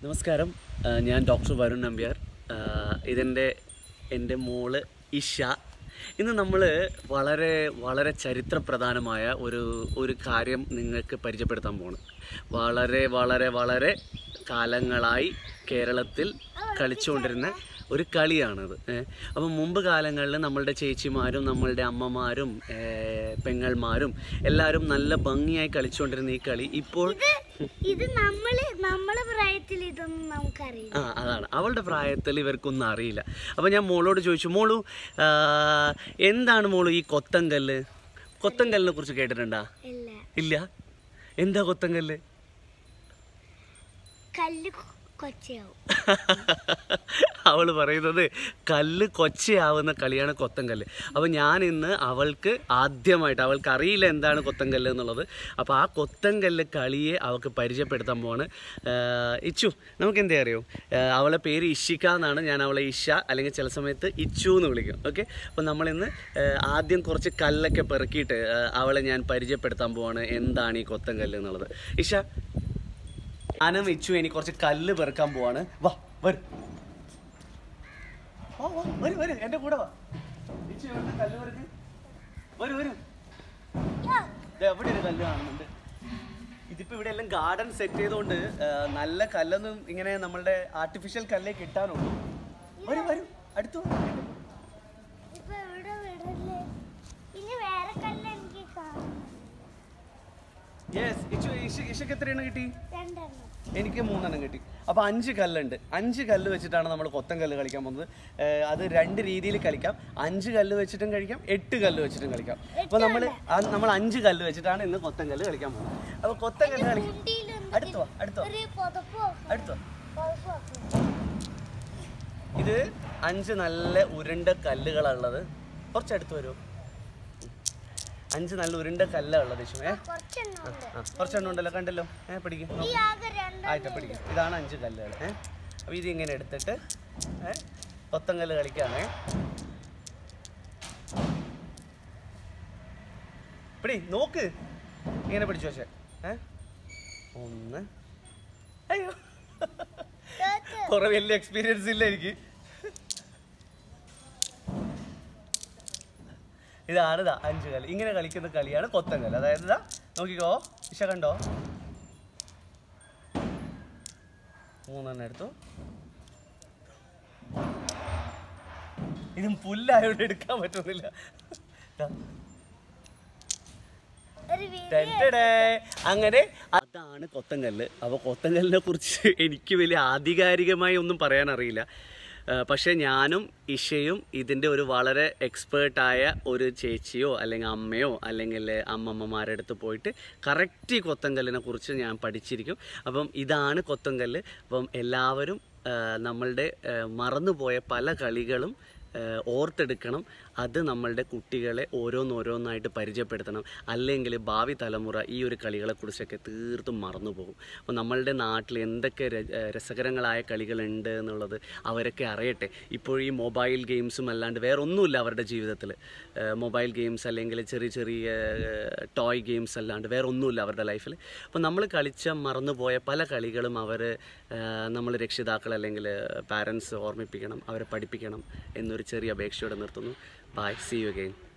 നമസ്കാരം ആ, ഞാൻ ഡോക്ടർ വരുൺ നമ്പ്യാർ ആ, ഇതെൻ്റെ എൻ്റെ മോള് ഇഷ ഇന്ന് നമ്മൾ വളരെ വളരെ ചരിത്രപ്രധാനമായ ഒരു ഒരു കാര്യം നിങ്ങൾക്ക് പരിചയപ്പെടുത്താൻ പോണ് വളരെ വളരെ വളരെ കാലങ്ങളായി കേരളത്തിൽ കളിച്ചുകൊണ്ടിരുന്ന ഒരു കളിയാണത് ഏ, അപ്പം മുമ്പ് കാലങ്ങളിൽ നമ്മളുടെ ചേച്ചിമാരും നമ്മളുടെ അമ്മമാരും ഏ, പെങ്ങൾമാരും എല്ലാവരും നല്ല ഭംഗിയായി കളിച്ചുകൊണ്ടിരുന്ന ഈ കളി ഇപ്പോൾ ഇത് നമ്മള് നമ്മളെ പ്രായത്തിൽ ഇതൊന്നും നമുക്കറിയില്ല ആ അതാണ് അവളുടെ പ്രായത്തിൽ ഇവർക്കൊന്നും അറിയില്ല അപ്പം ഞാൻ മോളോട് ചോദിച്ചു മോളു ആ, എന്താണ് മോളു ഈ കൊത്തങ്കല്ല് കൊത്തങ്കല്ലിനെ കുറിച്ച് കേട്ടിട്ടുണ്ടാ ഇല്ല ഇല്ല എന്താ കൊത്തങ്കല്ല് കല്ല് കൊ- കൊച്ചയാവും അവൾ പറയുന്നത് കല്ല് കൊച്ചയാവുന്ന കളിയാണ് കൊത്തങ്കല്ല് അപ്പോൾ ഞാൻ ഇന്ന് അവൾക്ക് ആദ്യമായിട്ട് അവൾക്ക് അറിയില്ല എന്താണ് കൊത്തങ്കല്ല് എന്നുള്ളത് അപ്പോൾ ആ കൊത്തങ്കല്ല് കളിയെ അവൾക്ക് പരിചയപ്പെടുത്താൻ പോവാണ് ആഹ് ഇച്ചു നമുക്ക് എന്തേ അറിയോ ആഹ് അവളെ പേര് ഇഷിക എന്നാണ് ഞാൻ അവളെ ഇഷ അല്ലെങ്കിൽ ചില സമയത്ത് ഇച്ചു എന്ന് വിളിക്കും ഓക്കെ അപ്പോൾ നമ്മളിന്ന് ആഹ് ആദ്യം കുറച്ച് കല്ലൊക്കെ പെറുക്കിയിട്ട് ആഹ് അവളെ ഞാൻ പരിചയപ്പെടുത്താൻ പോവാണ് എന്താണ് ഈ കൊത്തങ്കല്ല് എന്നുള്ളത് ഇഷ ഞാനും ഇച്ചു എനിക്ക് കുറച്ച് കല്ല് പെറുക്കാൻ പോവാണ് വാ വരും വാ, വാ, വരൂ വരൂ എന്റെ കൂടെ വാ ഇച്ചു എവിടെ കല്ല് പെറുക്ക് വരൂ വരൂ ദേ, അവിടെ ഒരു കല്ല് കാണുന്നുണ്ട് ഇതിപ്പോ ഇവിടെ എല്ലാം ഗാർഡൻ സെറ്റ് ചെയ്തുകൊണ്ട് ആ, നല്ല കല്ലൊന്നും ഇങ്ങനെ നമ്മളുടെ ആർട്ടിഫിഷ്യൽ കല്ലേ കിട്ടാനുള്ളൂ വരൂ വരൂ അടുത്തു വാ. ഇപ്പൊ എവിടെ വിടല്ലേ ഇനി വേറെ കല്ല് എനിക്ക് കാണും യെസ് ഇച്ചു ഇഷ- ഇഷയ്ക്ക് എത്രയാണ് കിട്ടി രണ്ടെണ്ണം എനിക്ക് മൂന്നെണ്ണം കിട്ടി അപ്പോൾ അഞ്ച് കല്ലുണ്ട് അഞ്ച് കല്ല് വെച്ചിട്ടാണ് നമ്മൾ കൊത്തൻ കല്ല് കളിക്കാൻ പോകുന്നത് ഏഹ് അത് രണ്ട് രീതിയിൽ കളിക്കാം അഞ്ച് കല്ല് വെച്ചിട്ടും കളിക്കാം എട്ട് കല്ല് വെച്ചിട്ടും കളിക്കാം അപ്പോൾ നമ്മൾ നമ്മൾ അഞ്ച് കല്ല് വെച്ചിട്ടാണ് ഇന്ന് കൊത്തൻ കല്ല് കളിക്കാൻ പോകുന്നത് അപ്പോൾ കൊത്തൻ കല്ല് കളി കുണ്ടിയിലൊന്ന് അടുത്ത് വാ അടുത്ത് വാ ഒരു പുതപ്പ് വെക്കും. അടുത്ത് വാ പുതപ്പ് വെക്കും. ഇത് അഞ്ച് നല്ല ഉരുണ്ട കല്ലുകളുള്ളത് കുറച്ചടുത്ത് വരുമോ അഞ്ച് നല്ല ഉരുണ്ട കല്ലാണ് ഉള്ളത് ഇഷു ഏ കുറച്ചെണ്ണം ഉണ്ട് ആ കുറച്ചെണ്ണം ഉണ്ടല്ലോ കണ്ടല്ലോ ഏ പിടിക്കും ഈ ആകെ രണ്ട് ആയിട്ട് പിടിക്കും ഇതാണ് അഞ്ച് കല്ലുകൾ ഏ അപ്പോൾ ഇത് ഇങ്ങനെ എടുത്തിട്ട് ഏ കൊത്തങ്കല്ല് കളിക്കാമേ പിടി നോക്ക് ഇങ്ങനെ പിടിച്ചു പക്ഷേ ഏ ഒന്ന് അയ്യോ കേക്ക്. കുറെ വലിയ എക്സ്പീരിയൻസ് ഇല്ല എനിക്ക് ഇതാണ് ഇതാ അഞ്ച് കല്ല് ഇങ്ങനെ കളിക്കുന്ന കളിയാണ് കൊത്തങ്കല്ല് അതായത് ഇതാ നോക്കിക്കോ ഇഷ കണ്ടോ മൂന്നെണ്ണം എടുത്തു ഇതും പുല്ലായോണ്ട് എടുക്കാൻ പറ്റുന്നില്ല ദാ. ഒരു വീ- ടെൻറ്റഡേ. അങ്ങനെ അതാണ് കൊത്തങ്കല്ല് അപ്പോൾ കൊത്തങ്കല്ലിനെ കുറിച്ച് എനിക്ക് വലിയ ആധികാരികമായി ഒന്നും പറയാൻ അറിയില്ല ആ, പക്ഷേ ഞാനും ഇഷയും ഇതിൻ്റെ ഒരു വളരെ എക്സ്പേർട്ടായ ഒരു ചേച്ചിയോ അല്ലെങ്കിൽ അമ്മയോ അല്ലെങ്കിൽ അമ്മമ്മമാരുടെ അടുത്ത് പോയിട്ട് കറക്റ്റ് ഈ കൊത്തങ്കല്ലിനെ കുറിച്ച് ഞാൻ പഠിച്ചിരിക്കും അപ്പം ഇതാണ് കൊത്തങ്കല്ല് അപ്പം എല്ലാവരും ആ, നമ്മളുടെ ആ, മറന്നുപോയ പല കളികളും ആ, ഓർത്തെടുക്കണം അത് നമ്മളുടെ കുട്ടികളെ ഓരോന്നോരോന്നായിട്ട് പരിചയപ്പെടുത്തണം അല്ലെങ്കിൽ ഭാവി തലമുറ ഈ ഒരു കളികളെക്കുറിച്ചൊക്കെ തീർത്തും മറന്നു പോകും അപ്പോൾ നമ്മളുടെ നാട്ടിൽ എന്തൊക്കെ ര- ഏ, രസകരങ്ങളായ കളികളുണ്ട് എന്നുള്ളത് അവരൊക്കെ അറിയട്ടെ ഇപ്പോൾ ഈ മൊബൈൽ ഗെയിംസും അല്ലാണ്ട് വേറെ ഒന്നുമില്ല അവരുടെ ജീവിതത്തിൽ മൊബൈൽ ഗെയിംസ് അല്ലെങ്കിൽ ചെറിയ ചെറിയ ടോയ് ഗെയിംസ് അല്ലാണ്ട് വേറെ ഒന്നുമില്ല അവരുടെ ലൈഫിൽ അപ്പോൾ നമ്മൾ കളിച്ച മറന്നുപോയ പല കളികളും അവർ നമ്മൾ രക്ഷിതാക്കൾ അല്ലെങ്കിൽ പാരൻസ് ഓർമ്മിപ്പിക്കണം അവരെ പഠിപ്പിക്കണം എന്നൊരു ചെറിയ അപേക്ഷയോടെ നിർത്തുന്നു ബൈ സി യു അഗെയിൻ